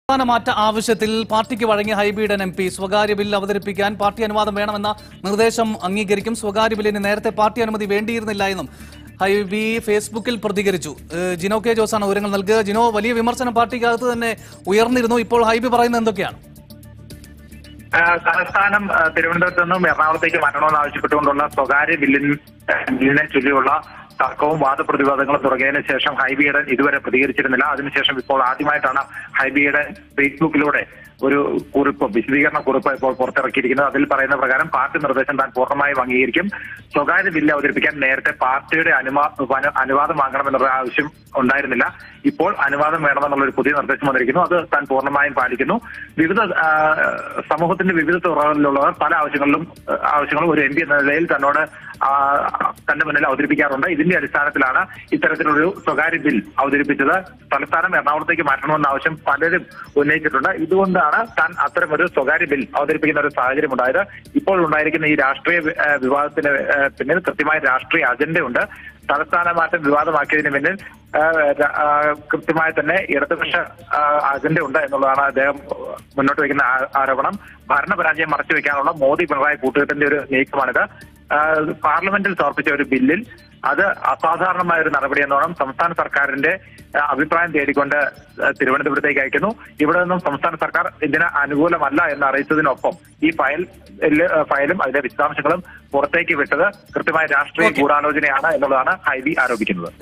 മാറ്റ ആവശ്യത്തിൽ പാർട്ടിക്ക് വഴങ്ങിയ ഹൈബീഡൻ എം പി സ്വകാര്യ ബിൽ അവതരിപ്പിക്കാൻ പാർട്ടി അനുവാദം വേണമെന്ന നിർദ്ദേശം അംഗീകരിക്കും സ്വകാര്യ ബില്ലിന് നേരത്തെ പാർട്ടി അനുമതി വേണ്ടിയിരുന്നില്ല എന്നും ഹൈബി ഫേസ്ബുക്കിൽ പ്രതികരിച്ചു ഏഹ് ജിനോ കെ ജോസാണ് വിവരങ്ങൾ നൽകുക ജിനോ വലിയ വിമർശനം പാർട്ടിക്കകത്ത് തന്നെ ഉയർന്നിരുന്നു ഇപ്പോൾ ഹൈബി പറയുന്നത് എന്തൊക്കെയാണ് ആ, തലസ്ഥാനം ആ, തിരുവനന്തപുരത്ത് നിന്നും എറണാകുളത്തേക്ക് മാറ്റണമെന്ന് ആവശ്യപ്പെട്ടുകൊണ്ടുള്ള സ്വകാര്യ ബില്ലിൻ ബില്ലിനെ ചൊല്ലിയുള്ള തർക്കവും വാദപ്രതിവാദങ്ങളും തുടങ്ങിയതിനു ശേഷം ഹൈബിയുടെ ഇതുവരെ പ്രതികരിച്ചിരുന്നില്ല അതിനുശേഷം ഇപ്പോൾ ആദ്യമായിട്ടാണ് ഹൈബിയുടെ ഫേസ്ബുക്കിലൂടെ ഒരു കുറിപ്പ് വിശദീകരണ കുറിപ്പ് ഇപ്പോൾ പുറത്തിറക്കിയിരിക്കുന്നത് അതിൽ പറയുന്ന പ്രകാരം പാർട്ടി നിർദ്ദേശം താൻ പൂർണ്ണമായും അംഗീകരിക്കും സ്വകാര്യ ബില്ല് അവതരിപ്പിക്കാൻ നേരത്തെ പാർട്ടിയുടെ അനുവാ വന- അനുവാദം വാങ്ങണമെന്നുള്ള ആവശ്യം ഉണ്ടായിരുന്നില്ല ഇപ്പോൾ അനുവാദം വേണമെന്നുള്ള ഒരു പുതിയ നിർദ്ദേശം വന്നിരിക്കുന്നു അത് താൻ പൂർണ്ണമായും പാലിക്കുന്നു വിവിധ ആ, സമൂഹത്തിന്റെ വിവിധ തുറകളിലുള്ളവർ പല ആവശ്യങ്ങളിലും ആ, ആവശ്യങ്ങളും ഒരു എം പി എന്ന നിലയിൽ തന്നോട് ആ, തന്റെ മുന്നിൽ അവതരിപ്പിക്കാറുണ്ട് ഇതിന്റെ അടിസ്ഥാനത്തിലാണ് ഇത്തരത്തിലൊരു സ്വകാര്യ ബിൽ അവതരിപ്പിച്ചത് തലസ്ഥാനം എറണാകുളത്തേക്ക് മാറ്റണമെന്ന ആവശ്യം പലരും ഉന്നയിച്ചിട്ടുണ്ട് ഇതുകൊണ്ടാണ് താൻ അത്തരമൊരു സ്വകാര്യ ബിൽ അവതരിപ്പിക്കുന്ന ഒരു സാഹചര്യം ഉണ്ടായത് ഇപ്പോൾ ഉണ്ടായിരിക്കുന്ന ഈ രാഷ്ട്രീയ വി- ആ, വിവാദത്തിന് ആ, പിന്നിൽ കൃത്യമായ രാഷ്ട്രീയ അജണ്ടയുണ്ട് തലസ്ഥാന മാറ്റം വിവാദമാക്കിയതിന് പിന്നിൽ ആ, ര- ആ, കൃത്യമായി തന്നെ ഇടതുപക്ഷ ആ, അജണ്ട ഉണ്ട് എന്നുള്ളതാണ് അദ്ദേഹം മുന്നോട്ട് വയ്ക്കുന്ന ആ- ആരോപണം ഭരണപരാജയം മറച്ചു വെക്കാനുള്ള മോദി പിണറായി കൂട്ടുകെട്ടിന്റെ ഒരു നീക്കമാണിത് ആ, പാർലമെന്റിൽ സമർപ്പിച്ച ഒരു ബില്ലിൽ അത് അസാധാരണമായ ഒരു നടപടി എന്നോണം സംസ്ഥാന സർക്കാരിന്റെ ആ, അഭിപ്രായം തേടിക്കൊണ്ട് ആ, തിരുവനന്തപുരത്തേക്ക് അയക്കുന്നു ഇവിടെ നിന്നും സംസ്ഥാന സർക്കാർ ഇതിന് അനുകൂലമല്ല എന്ന് അറിയിച്ചതിനൊപ്പം ഈ ഫയൽ ഇല്ല- ഫയലും അതിന്റെ വിശദാംശങ്ങളും പുറത്തേക്ക് വിട്ടത് കൃത്യമായ രാഷ്ട്രീയ Okay. ഗൂഢാലോചനയാണ് എന്നുള്ളതാണ് ഹൈബി ആരോപിക്കുന്നത്